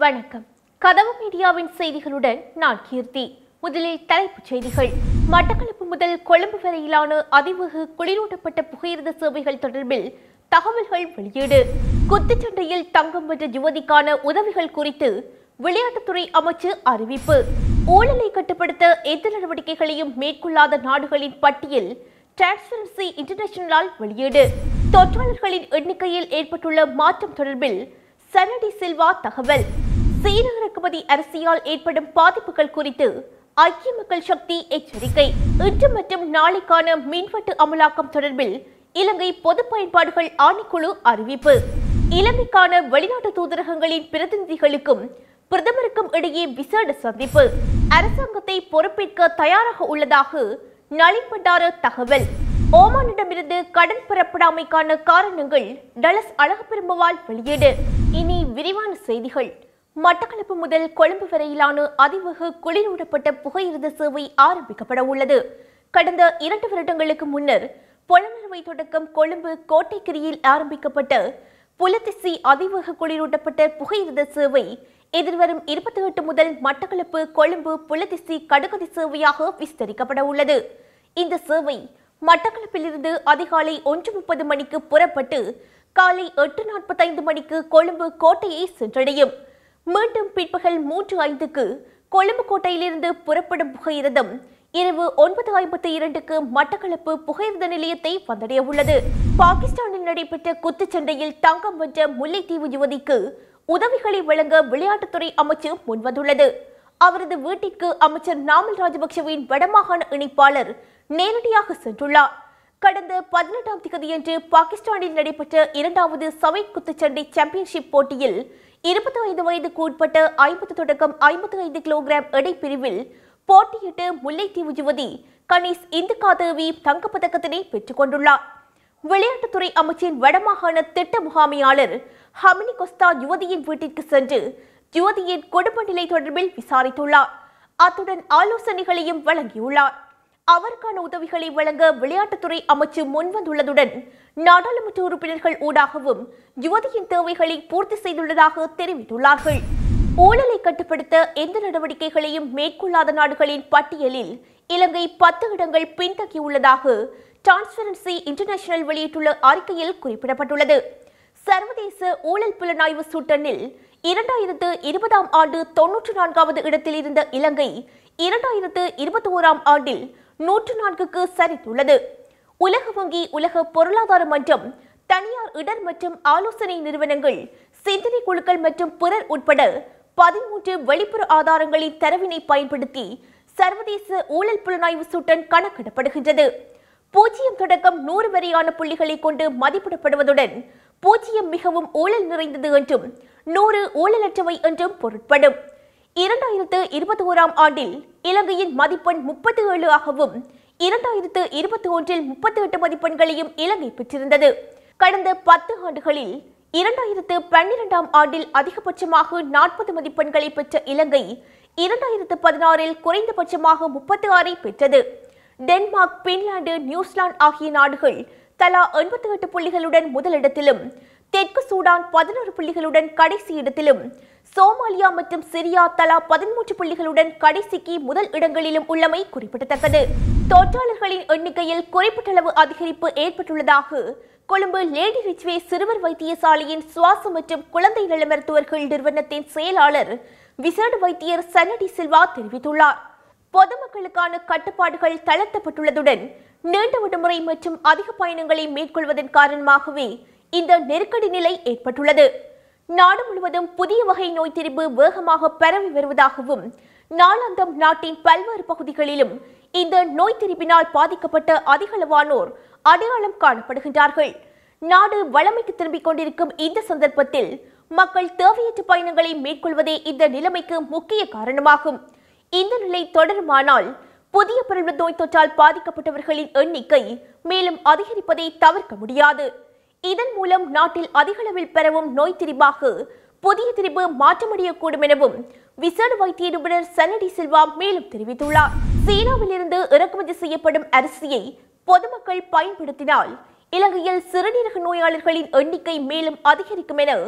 வணக்கம் கதவு மீடியாவின் செய்திகளுடன் நான் கீர்த்தி முதலில் தலைப்புச் செய்திகள் மட்டக்களப்பு முதல் கொழும்பு வரையிலான அதிவேக குளிரூட்டப்பட்ட புகையிரத சேவைகள் தொடர்பில் தகவல்கள் வெளியீடு குத்துச்சண்டையில் தங்கம் வென்ற யுவதிக்கான உதவிகள் குறித்து விளையாட்டுத்துறை அமைச்சு அறிவிப்பு ஊழலை கட்டுப்படுத்த எந்த நடவடிக்கைகளையும் மேற்கொள்ளாத நாடுகளின் பட்டியல் டிரான்ஸ்பரன்சி இன்டர்நேஷனலால் வெளியீடு தொற்றாளர்களின் எண்ணிக்கையில் ஏற்பட்டுள்ள மாற்றம் தொடர்பில் சனடி சில்வா தகவல் சீன இறக்குமதி அரசியால் ஏற்படும் பாதிப்புகள் குறித்து ஐக்கிய மக்கள் சக்தி எச்சரிக்கை இன்று மற்றும் நாளைக்கான மின்வெட்டு அமலாக்கம் தொடர்பில் இலங்கை பொது பயன்பாடுகள் ஆணைக்குழு அறிவிப்பு இலங்கைக்கான வெளிநாட்டு தூதரகங்களின் பிரதிநிதிகளுக்கும் பிரதமருக்கும் இடையே விசேட சந்திப்பு அரசாங்கத்தை பொறுப்பேற்க தயாராக உள்ளதாக நளின் பண்டார தகவல் ஓமானிடமிருந்து கடன் பெறப்படாமைக்கான காரணங்கள் டலஸ் அழகப்பெரும்பவால் வெளியீடு இனி விரிவான செய்திகள் மட்டக்களப்பு முதல் கொழும்பு வரையிலான அதிவேக குளிரூட்டப்பட்ட புகையிரத சேவை ஆரம்பிக்கப்பட உள்ளது கடந்த இரண்டு வருடங்களுக்கு முன்னர் பொலனறுவை தொடக்கம் கொழும்பு கோட்டைக்கிரியில் ஆரம்பிக்கப்பட்ட புலத்திசி அதிவேக குளிரூட்டப்பட்ட புகையிரத சேவை எதிர்வரும் இருபத்தி எட்டு முதல் மட்டக்களப்பு கொழும்பு புலத்திசி கடுகதி சேவையாக விஸ்தரிக்கப்பட உள்ளது இந்த சேவை மட்டக்களப்பிலிருந்து அதிகாலை ஒன்று முப்பது மணிக்கு புறப்பட்டு காலை எட்டு நாற்பத்தைந்து மணிக்கு கொழும்பு கோட்டையை சென்றடையும் மீண்டும் பிற்பகல் மூன்று ஐந்துக்கு கொழும்பு கோட்டையிலிருந்து புறப்படும் புகையிரதம் இரவு ஒன்பது ஐம்பத்தி இரண்டுக்கு மட்டக்களப்பு புகையிரத நிலையத்தை வந்தடைய உள்ளது பாகிஸ்தானில் நடைபெற்ற குத்துச்சண்டையில் தங்கம் வென்ற முல்லைத்தீவு யுவதிக்கு உதவிகளை வழங்க விளையாட்டுத்துறை அமைச்சு முன்வந்துள்ளது அவரது வீட்டிற்கு அமைச்சர் நாமல் ராஜபக்சவின் வடமாகாண இணைப்பாளர் நேரடியாக சென்றுள்ளார் கடந்த பதினெட்டாம் தேதியன்று பாகிஸ்தானில் நடைபெற்ற இரண்டாவது சவை குத்துச்சண்டை சாம்பியன்ஷிப் போட்டியில் இருபத்தி ஐந்து வயதுக்கு உட்பட்ட ஐம்பது தொடக்கம் ஐம்பத்தி ஐந்து கிலோகிராம் எடை பிரிவில் போட்டியிட்டு முல்லைத்தீவு யுவதி கணேஷ் இந்துகாதேவி தங்கப்பதக்கத்தினை பெற்றுக் கொண்டுள்ளார் விளையாட்டுத்துறை அமைச்சின் வடமாகாண திட்ட முகாமையாளர் ஹமினி கொஸ்தா யுவதியின் வீட்டிற்கு சென்று யுவதியின் குடும்ப நிலை தொடர்பில் விசாரித்துள்ளார் அத்துடன் ஆலோசனைகளையும் வழங்கியுள்ளார் அவருக்கான உதவிகளை வழங்க விளையாட்டுத்துறை அமைச்சு முன்வந்துள்ளதுடன் நாடாளுமன்ற உறுப்பினர்கள் ஊடாகவும் யுவதியின் தேவைகளை பூர்த்தி செய்துள்ளதாக தெரிவித்துள்ளார்கள் ஊழலை கட்டுப்படுத்த எந்த நடவடிக்கைகளையும் மேற்கொள்ளாத நாடுகளின் பட்டியலில் இலங்கை பத்து இடங்கள் பின்தங்கியுள்ளதாக டிரான்ஸ்பரன்சி இன்டர்நேஷனல் வெளியிட்டுள்ள அறிக்கையில் குறிப்பிடப்பட்டுள்ளது சர்வதேச ஊழல் புலனாய்வு சூட்டனில் இரண்டாயிரத்து இருபதாம் ஆண்டு தொன்னூற்று நான்காவது இடத்தில் இருந்த இலங்கை இரண்டாயிரத்து இருபத்தி ஓராம் ஆண்டில் நூற்று நான்குக்கு சரித்துள்ளது உலக வங்கி உலக பொருளாதார மன்றம் தனியார் இடர் மற்றும் ஆலோசனை நிறுவனங்கள் சிந்தனை குழுக்கள் மற்றும் பிறர் உட்பட பதிமூன்று வெளிப்புற ஆதாரங்களின் தரவினை பயன்படுத்தி சர்வதேச ஊழல் புலனாய்வு சூட்டன் கணக்கிடப்படுகின்றது பூஜ்ஜியம் தொடக்கம் நூறு வரையான புள்ளிகளை கொண்டு மதிப்பிடப்படுவதுடன் பூஜ்ஜியம் மிகவும் ஊழல் நிறைந்தது என்றும் நூறு ஊழலற்றவை என்றும் பொருட்படும் இரண்டாயிரத்து இருபத்தி ஓராம் ஆண்டில் இலங்கையின் மதிப்பெண் முப்பத்தி ஏழு ஆகவும் இரண்டாயிரத்து இருபத்தி ஒன்றில் முப்பத்தி எட்டு மதிப்பெண்களையும் இலங்கை பெற்றிருந்தது கடந்த பத்து ஆண்டுகளில் இரண்டாயிரத்து பன்னிரெண்டாம் ஆண்டில் அதிகபட்சமாக நாற்பது மதிப்பெண்களை பெற்ற இலங்கை இரண்டாயிரத்து பதினாறில் குறைந்தபட்சமாக முப்பத்தி ஆறை பெற்றது டென்மார்க் பின்லாந்து நியூசிலாந்து ஆகிய நாடுகள் தலா எண்பத்தி எட்டு புள்ளிகளுடன் முதலிடத்திலும் தெற்கு சூடான் பதினோரு புள்ளிகளுடன் கடைசி இடத்திலும் சோமாலியா மற்றும் சிரியா தலா பதிமூன்று புள்ளிகளுடன் கடைசிக்கு முதல் இடங்களிலும் உள்ளமை குறிப்பிடத்தக்கது தொற்றாளர்களின் எண்ணிக்கையில் குறிப்பிட்டளவு அதிகரிப்பு ஏற்பட்டுள்ளதாக கொழும்பு லேடி ரிச்வே சிறுவர் வைத்தியசாலையின் சுவாச மற்றும் குழந்தை நல மருத்துவர்கள் நிறுவனத்தின் செயலாளர் விசேட வைத்தியர் சன்னடி சில்வா தெரிவித்துள்ளார் பொதுமக்களுக்கான கட்டுப்பாடுகள் தளர்த்தப்பட்டுள்ளதுடன் நீண்ட விடுமுறை மற்றும் அதிக பயணங்களை மேற்கொள்வதன் காரணமாகவே இந்த நெருக்கடி நிலை ஏற்பட்டுள்ளது நாடு முழுவதும் புதிய வகை நோய் திரிபு வேகமாக பரவி வருவதாகவும் நாளாந்தம் நாட்டின் பல்வேறு பகுதிகளிலும் இந்த நோய் திரிபினால் பாதிக்கப்பட்ட அதிகளவானோர் அடையாளம் காணப்படுகின்றார்கள் நாடு வளமைக்கு திரும்பிக் கொண்டிருக்கும் இந்த சந்தர்ப்பத்தில் மக்கள் தேவையற்ற பயணங்களை மேற்கொள்வதே இந்த நிலைமைக்கு முக்கிய காரணமாகும் இந்த நிலை தொடருமானால் புதிய பிறழ்வு நோய் தொற்றால் பாதிக்கப்பட்டவர்களின் எண்ணிக்கை மேலும் அதிகரிப்பதை தவிர்க்க முடியாது இதன் மூலம் நாட்டில் அதிகளவில் பரவும் நோய் திரிபாக புதிய திரிபு மாற்றமடையக்கூடும் எனவும் விசேட வைத்திய நிபுணர் சன்னடி சில்வா மேலும் தெரிவித்துள்ளார் சீனாவிலிருந்து இறக்குமதி செய்யப்படும் அரிசியை பொதுமக்கள் பயன்படுத்தினால் இலங்கையில் சிறுநீரக நோயாளர்களின் எண்ணிக்கை மேலும் அதிகரிக்கும் என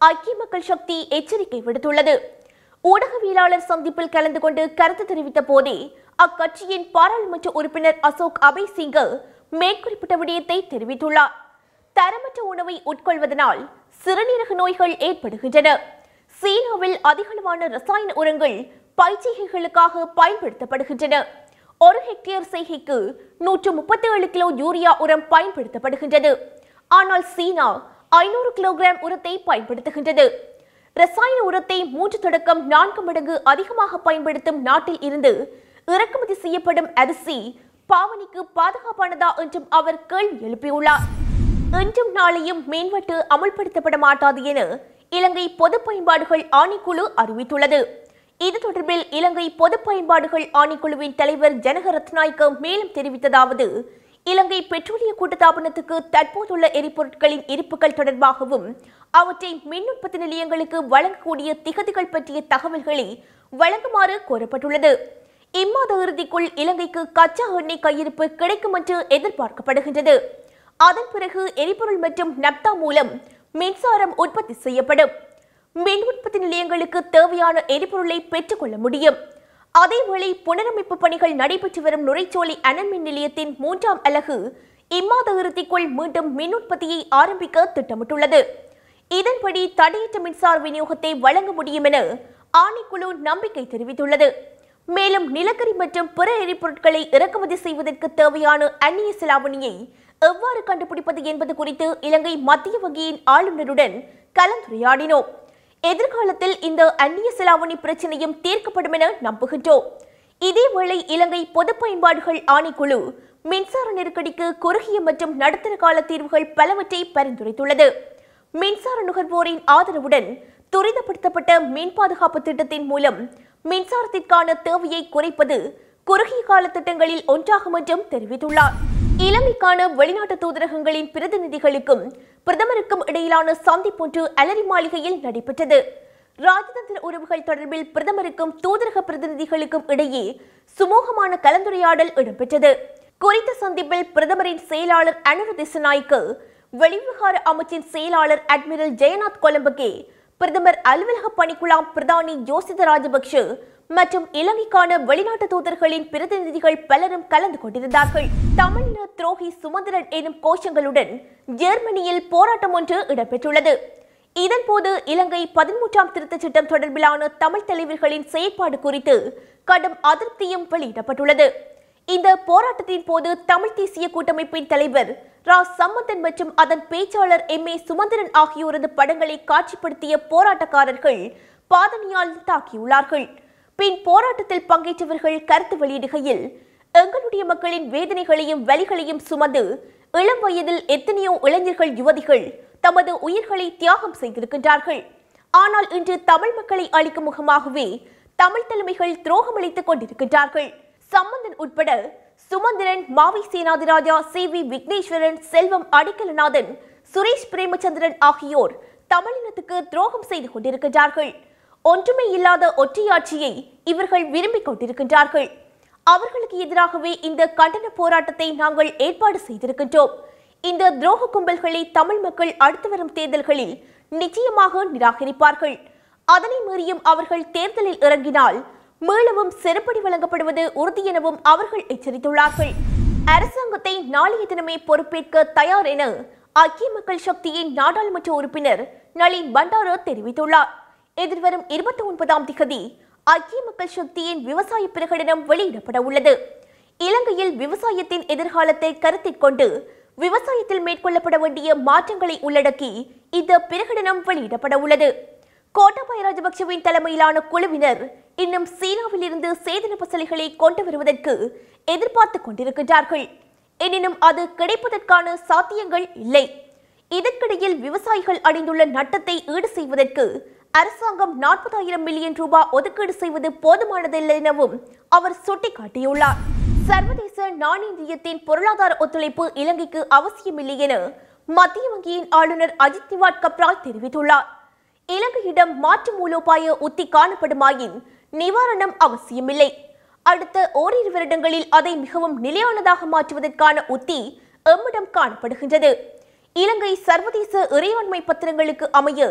ஐக்கிய மக்கள் சக்தி எச்சரிக்கை விடுத்துள்ளது ஊடகவியலாளர் சந்திப்பில் கலந்து கொண்டு கருத்து தெரிவித்த போதே அக்கட்சியின் பாராளுமன்ற உறுப்பினர் அசோக் அபய் சிங்க மேற்குறிப்பிட்ட விடயத்தை தெரிவித்துள்ளார் தரமற்ற உணவை உட்கொள்வதனால் சிறுநீரக நோய்கள் ஏற்படுகின்றன சீனாவில் அதிகளவான ரசாயன உரங்கள் பயிற்சிகைகளுக்காக பயன்படுத்தப்படுகின்றன ஒரு ஹெக்டேர் செய்கைக்கு நூற்று முப்பத்தி ஏழு கிலோ யூரியா உரம் பயன்படுத்தப்படுகின்றது ஆனால் சீனா ஐநூறு கிலோகிராம் உரத்தை பயன்படுத்துகின்றது ரசாயன உரத்தை மூன்று தொடக்கம் நான்கு மடங்கு அதிகமாக பயன்படுத்தும் நாட்டில் இருந்து இறக்குமதி செய்யப்படும் அரிசி பாவனைக்கு பாதுகாப்பானதா என்றும் அவர் கேள்வி எழுப்பியுள்ளார் இன்றும் நாளையும் மேம்பட்டு அமல்படுத்தப்பட மாட்டாது என இலங்கை பொது பயன்பாடுகள் ஆணைக்குழு அறிவித்துள்ளது இது தொடர்பில் இலங்கை பொது பயன்பாடுகள் ஆணைக்குழுவின் தலைவர் ஜனக ரத்நாயக்க மேலும் தெரிவித்ததாவது இலங்கை பெட்ரோலிய கூட்டுத்தாபனத்துக்கு தற்போதுள்ள எரிபொருட்களின் இருப்புகள் தொடர்பாகவும் அவற்றை மின் உற்பத்தி நிலையங்களுக்கு வழங்கக்கூடிய திகதிகள் பற்றிய தகவல்களை வழங்குமாறு கோரப்பட்டுள்ளது இம்மாத இறுதிக்குள் இலங்கைக்கு கச்சா எண்ணெய் கையிருப்பு கிடைக்கும் என்று எதிர்பார்க்கப்படுகின்றது அதன் பிறகு எரிபொருள் மற்றும் நப்தா மூலம் மின்சாரம் உற்பத்தி செய்யப்படும் மின் உற்பத்தி நிலையங்களுக்கு தேவையான எரிபொருளை பெற்றுக்கொள்ள முடியும் அதேவேளை புனரமைப்பு பணிகள் நடைபெற்று வரும் நுரைச்சோலை அனல் மின் நிலையத்தின் மூன்றாம் அலகு இம்மாத இறுதிக்குள் மீண்டும் மின் உற்பத்தியை ஆரம்பிக்க திட்டமிட்டுள்ளது இதன்படி தடையற்ற மின்சார விநியோகத்தை வழங்க முடியும் என ஆணைக்குழு நம்பிக்கை தெரிவித்துள்ளது மேலும் நிலக்கரி மற்றும் பிற எரிபொருட்களை இறக்குமதி செய்வதற்கு தேவையான அந்நிய செலாவணியை எவ்வாறு கண்டுபிடிப்பது என்பது குறித்து இலங்கை மத்திய வங்கியின் ஆளுநருடன் கலந்துரையாடினோம் எதிர்காலத்தில் இந்த அந்நிய செலாவணி பிரச்சனையும் தீர்க்கப்படும் என நம்புகின்றோம் இதேவேளை இலங்கை பொது பயன்பாடுகள் ஆணைக்குழு மின்சார நெருக்கடிக்கு குறுகிய மற்றும் நடுத்தர கால தீர்வுகள் பலவற்றை பரிந்துரைத்துள்ளது மின்சார நுகர்வோரின் ஆதரவுடன் துரிதப்படுத்தப்பட்ட மின் பாதுகாப்பு திட்டத்தின் மூலம் மின்சாரத்திற்கான தேவையை குறைப்பது குறுகிய கால திட்டங்களில் ஒன்றாகும் என்றும் தெரிவித்துள்ளார் இலங்கைக்கான வெளிநாட்டு தூதரகங்களின் பிரதிநிதிகளுக்கும் பிரதமருக்கும் இடையிலான சந்திப்பொன்று அலரி மாளிகையில் நடைபெற்றது ராஜதந்திர உறவுகள் தொடர்பில் பிரதமருக்கும் தூதரக பிரதிநிதிகளுக்கும் இடையே சுமூகமான கலந்துரையாடல் இடம்பெற்றது குறித்த சந்திப்பில் பிரதமரின் செயலாளர் அனுர திசநாய்க்கு வெளிவிவகார அமைச்சின் செயலாளர் அட்மிரல் ஜெயநாத் கொலம்பகே பிரதமர் அலுவலக பணிக்குழாம் பிரதானி யோசித ராஜபக்ஷ மற்றும் இலங்கைக்கான வெளிநாட்டு தூதர்களின் பிரதிநிதிகள் பலரும் கலந்து கொண்டிருந்தார்கள் தமிழின துரோகி சுமந்திரன் எனும் கோஷங்களுடன் ஜெர்மனியில் போராட்டம் ஒன்று இடம்பெற்றுள்ளது இதன்போது இலங்கை பதிமூன்றாம் திருத்தச் சட்டம் தொடர்பிலான தமிழ் தலைவர்களின் செயற்பாடு குறித்து கடும் அதிருப்தியும் வெளியிடப்பட்டுள்ளது இந்த போராட்டத்தின் போது தமிழ் தேசிய கூட்டமைப்பின் தலைவர் ரா சம்பந்தன் மற்றும் அதன் பேச்சாளர் எம் ஏ சுமந்திரன் ஆகியோரது படங்களை காட்சிப்படுத்திய போராட்டக்காரர்கள் பாதணியால் தாக்கியுள்ளார்கள் பின் போராட்டத்தில் பங்கேற்றவர்கள் கருத்து வெளியிடுகையில் எங்களுடைய மக்களின் வேதனைகளையும் வலிகளையும் சுமந்து இளம் வயதில் எத்தனையோ இளைஞர்கள் யுவதிகள் தமது உயிர்களை தியாகம் செய்திருக்கின்றார்கள் ஆனால் இன்று தமிழ் மக்களை அளிக்கும் முகமாகவே தமிழ் தலைமைகள் துரோகமளித்துக் கொண்டிருக்கின்றார்கள் சம்பந்தன் உட்பட சுமந்திரன் மாவி சேனாதிராஜா சி வி விக்னேஸ்வரன் செல்வம் அடிக்கலநாதன் சுரேஷ் பிரேமச்சந்திரன் ஆகியோர் தமிழினத்துக்கு துரோகம் செய்து கொண்டிருக்கின்றார்கள் ஒன்றுமே இல்லாத ஒற்றையாட்சியை இவர்கள் விரும்பிக் கொண்டிருக்கின்றார்கள் அவர்களுக்கு எதிராகவே இந்த கண்டன போராட்டத்தை நாங்கள் ஏற்பாடு செய்திருக்கின்றோம் இந்த துரோக கும்பல்களை தமிழ் மக்கள் அடுத்து வரும் தேர்தல்களில் நிச்சயமாக நிராகரிப்பார்கள் அதனை மீறியும் அவர்கள் தேர்தலில் இறங்கினால் மீளவும் செருப்படி வழங்கப்படுவது உறுதி எனவும் அவர்கள் எச்சரித்துள்ளார்கள் அரசாங்கத்தை நாளைய தினமே பொறுப்பேற்க தயார் என ஐக்கிய மக்கள் சக்தியின் நாடாளுமன்ற உறுப்பினர் நளின் பண்டார தெரிவித்துள்ளார் எதிர்வரும் இருபத்தி ஒன்பதாம் திகதி ஐக்கிய மக்கள் சக்தியின் விவசாய பிரகடனம் வெளியிடப்பட உள்ளது இலங்கையில் விவசாயத்தின் எதிர்காலத்தை கருத்தில் கொண்டு விவசாயத்தில் மேற்கொள்ளப்பட வேண்டிய மாற்றங்களை உள்ளடக்கி இந்த பிரகடனம் வெளியிடப்பட உள்ளது கோட்டாபாய ராஜபக்சவின் தலைமையிலான குழுவினர் இன்னும் சீனாவில் இருந்து சேதன பசலைகளை கொண்டு வருவதற்கு எதிர்பார்த்துக் கொண்டிருக்கின்றார்கள் எனினும் அது கிடைப்பதற்கான சாத்தியங்கள் இல்லை இதற்கிடையில் விவசாயிகள் அடைந்துள்ள நட்டத்தை ஈடு செய்வதற்கு அரசாங்கம் நாற்பதாயிரம் மில்லியன் ரூபாய் ஒதுக்கீடு செய்வது போதுமானதில்லை எனவும் அவர் சுட்டிக்காட்டியுள்ளார் சர்வதேச நாணய நிதியத்தின் பொருளாதார ஒத்துழைப்பு இலங்கைக்கு அவசியமில்லை என மத்திய வங்கியின் ஆளுநர் அஜித் திவாட் கப்ரால் தெரிவித்துள்ளார் இலங்கையிடம் மாற்று மூலோபாய உத்தி காணப்படுமாயின் நிவாரணம் அவசியமில்லை அடுத்த ஓரிரு வருடங்களில் அதை மிகவும் நிலையானதாக மாற்றுவதற்கான உத்தி எம்மிடம் காணப்படுகின்றது இலங்கை சர்வதேச இறையாண்மை பத்திரங்களுக்கு அமைய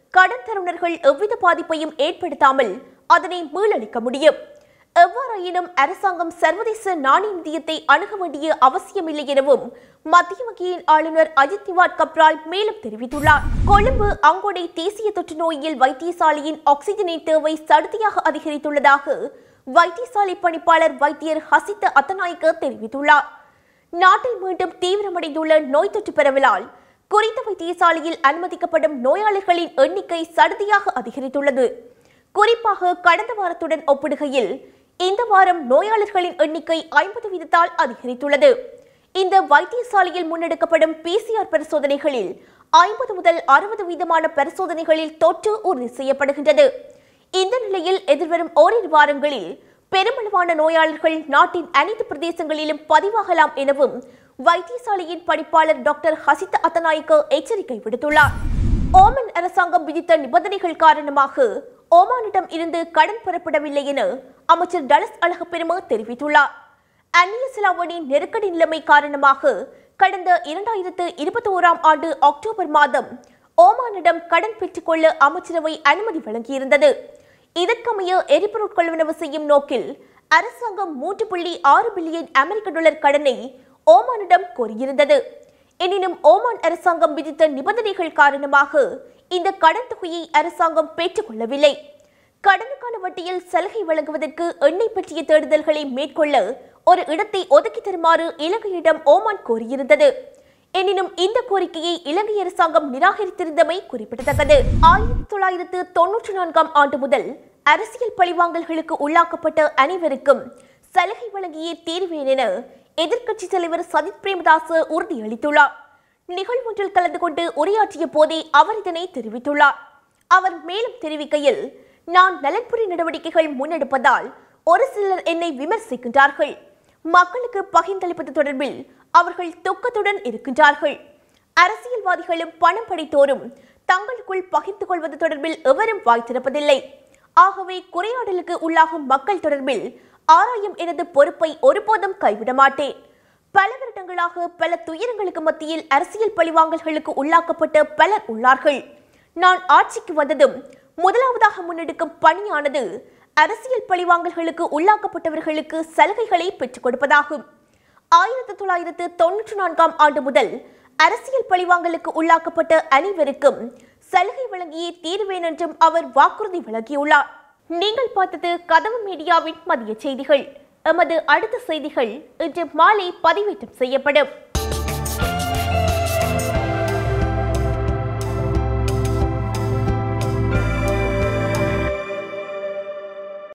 கடன் தருணர்கள் எவ்வித பாதிப்பையும் ஏற்படுத்தாமல் அதனை மீளளிக்க முடியும் எவ்வாறாயினும் அரசாங்கம் சர்வதேச நாணய நிதியத்தை அணுக வேண்டிய அவசியமில்லை எனவும் மத்திய வங்கியின் ஆளுநர் அஜித் திவாட் கப்ரால் மேலும் தெரிவித்துள்ளார் கொழும்பு அங்கோடை தேசிய தொற்று நோயியல் வைத்தியசாலையின் ஆக்சிஜனின் தேவை சடுதியாக அதிகரித்துள்ளதாக வைத்தியசாலை பணிப்பாளர் வைத்தியர் ஹசித்த அத்தநாயக்க தெரிவித்துள்ளார் நாட்டில் மீண்டும் தீவிரமடைந்துள்ள நோய் தொற்று பரவலால் குறித்த வைத்தியசாலையில் அனுமதிக்கப்படும் நோயாளர்களின் எண்ணிக்கை சடுதியாக அதிகரித்துள்ளது குறிப்பாக கடந்த வாரத்துடன் ஒப்பிடுகையில் இந்த வாரம் நோயாளர்களின் எண்ணிக்கை ஐம்பது வீதத்தால் அதிகரித்துள்ளது இந்த வைத்தியசாலையில் முன்னெடுக்கப்படும் பிசிஆர் பரிசோதனைகளில் ஐம்பது முதல் அறுபது வீதமான பரிசோதனைகளில் தொற்று உறுதி செய்யப்படுகின்றது இந்த நிலையில் எதிர்வரும் ஓரிரு வாரங்களில் பெருமளவான நோயாளர்கள் நாட்டின் அனைத்து பிரதேசங்களிலும் பதிவாகலாம் எனவும் வைத்தியசாலையின் பணிப்பாளர் டாக்டர் ஹசித அத்தநாயக்க எச்சரிக்கை விடுத்துள்ளார் ஓமன் அரசாங்கம் விதித்த நிபந்தனைகள் காரணமாக ஓமானிடம் இருந்து கடன் பெறப்படவில்லை என அமைச்சர் டலஸ் அழகப்பெரும தெரிவித்துள்ளார் அந்நிய செலாவணி நெருக்கடி நிலைமை காரணமாக கடந்த இரண்டாயிரத்து இருபத்தி ஓராம் ஆண்டு அக்டோபர் மாதம் ஓமானிடம் கடன் பெற்றுக்கொள்ள அமைச்சரவை அனுமதி வழங்கியிருந்தது இதற்கமைய எரிபொருள் கொள்வனவு செய்யும் நோக்கில் அரசாங்கம் மூன்று புள்ளி ஆறு பில்லியன் அமெரிக்க டாலர் கடனை ஓமானிடம் கோரியிருந்தது எனினும் ஓமான் அரசாங்கம் விதித்த நிபந்தனைகள் காரணமாக இந்த கடன் தொகையை அரசாங்கம் பெற்றுக்கொள்ளவில்லை கடனுக்கான வட்டியில் சலுகை வழங்குவதற்கு எண்ணெய் பற்றிய தேடுதல்களை மேற்கொள்ள ஒரு இடத்தை ஒதுக்கி தருமாறு இலங்கையிடம் ஓமான் கோரியிருந்தது எனினும் இந்த கோரிக்கையை இலங்கை அரசாங்கம் நிராகரித்திருந்தமை குறிப்பிடத்தக்கது ஆயிரத்தி தொள்ளாயிரத்து தொன்னூற்றி நான்காம் ஆண்டு முதல் அரசியல் பழிவாங்கல்களுக்கு உள்ளாக்கப்பட்ட அனைவருக்கும் சலுகை வழங்கியே தீர்வேன் என எதிர்க்கட்சி தலைவர் சஜித் பிரேமதாஸ் உறுதியளித்துள்ளார் நிகழ்வொன்றில் கலந்து கொண்டு உரையாற்றிய போதே அவர் இதனை தெரிவித்துள்ளார் அவர் மேலும் தெரிவிக்கையில் நான் நலன்புரி நடவடிக்கைகள் முன்னெடுப்பதால் ஒரு சிலர் என்னை விமர்சிக்கின்றார்கள் மக்களுக்கு பகிர்ந்தளிப்பது தொடர்பில் அவர்கள் துக்கத்துடன் இருக்கின்றார்கள் அரசியல்வாதிகளும் பணம் படைத்தோரும் தங்களுக்குள் பகிர்ந்து கொள்வது தொடர்பில் எவரும் வாய் திறப்பதில்லை ஆகவே குறையாடலுக்கு உள்ளாகும் மக்கள் தொடர்பில் ஆராயும் எனது பொறுப்பை ஒருபோதும் கைவிட மாட்டேன் பல வருடங்களாக பல துயரங்களுக்கு மத்தியில் அரசியல் பழிவாங்கல்களுக்கு உள்ளாக்கப்பட்ட பலர் உள்ளார்கள் நான் ஆட்சிக்கு வந்ததும் முதலாவதாக முன்னெடுக்கும் பணியானது அரசியல் பழிவாங்கல்களுக்கு உள்ளாக்கப்பட்டவர்களுக்கு சலுகைகளை பெற்றுக் கொடுப்பதாகும் ஆயிரத்தி தொள்ளாயிரத்து தொன்னூற்றி நான்காம் ஆண்டு முதல் அரசியல் பழிவாங்கலுக்கு உள்ளாக்கப்பட்ட அனைவருக்கும் சலுகை வழங்கியே தீர்வேன் என்றும் அவர் வாக்குறுதி வழங்கியுள்ளார் நீங்கள் பார்த்தது கதவு மீடியாவின் மதிய செய்திகள் எமது அடுத்த செய்திகள் இன்று மாலை பதிவேற்றம் செய்யப்படும்